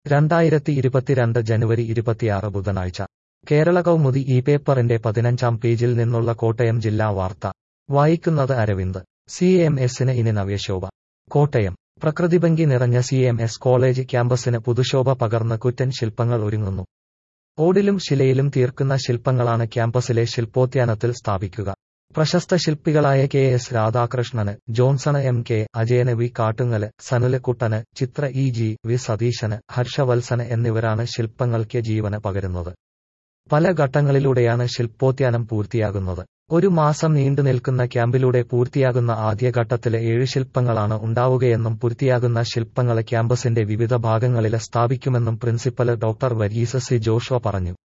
രണ്ടായിരത്തി ഇരുപത്തിരണ്ട് ജനുവരി ഇരുപത്തിയാറ് ബുധനാഴ്ച കേരള കൗമുദി ഈ പേപ്പറിന്റെ പതിനഞ്ചാം പേജിൽ നിന്നുള്ള കോട്ടയം ജില്ലാ വാർത്ത വായിക്കുന്നത് അരവിന്ദ് സി എം എസിന് ഇനി നവ്യശോഭ കോട്ടയം പ്രകൃതിഭംഗി നിറഞ്ഞ സി എം എസ് കോളേജ് ക്യാമ്പസിന് പുതുശോഭ പകർന്ന് കുറ്റൻ ശില്പങ്ങൾ ഒരുങ്ങുന്നു ഓടിലും ശിലയിലും തീർക്കുന്ന ശില്പങ്ങളാണ് ക്യാമ്പസിലെ ശില്പോദ്യാനത്തിൽ സ്ഥാപിക്കുക പ്രശസ്ത ശില്പികളായ K S Radhakrishnan Johnson M K Ajayan V Kattungal Sanul Kuttan Chithra E G V Satheesan Harshavalsan എന്നിവരാണ് ശില്പങ്ങൾക്ക് ജീവന് പകരുന്നത് പല ഘട്ടങ്ങളിലൂടെയാണ് ശില്പോദ്യാനം പൂർത്തിയാകുന്നത് ഒരു മാസം നീണ്ടു നിൽക്കുന്ന ക്യാമ്പിലൂടെ പൂർത്തിയാകുന്ന ആദ്യഘട്ടത്തിലെ ഏഴ് ശില്പങ്ങളാണ് ഉണ്ടാവുകയെന്നും പൂർത്തിയാകുന്ന ശില്പങ്ങൾ ക്യാമ്പസിന്റെ വിവിധ ഭാഗങ്ങളിൽ സ്ഥാപിക്കുമെന്നും പ്രിൻസിപ്പൽ ഡോക്ടർ വരീസ സി ജോഷുവ പറഞ്ഞു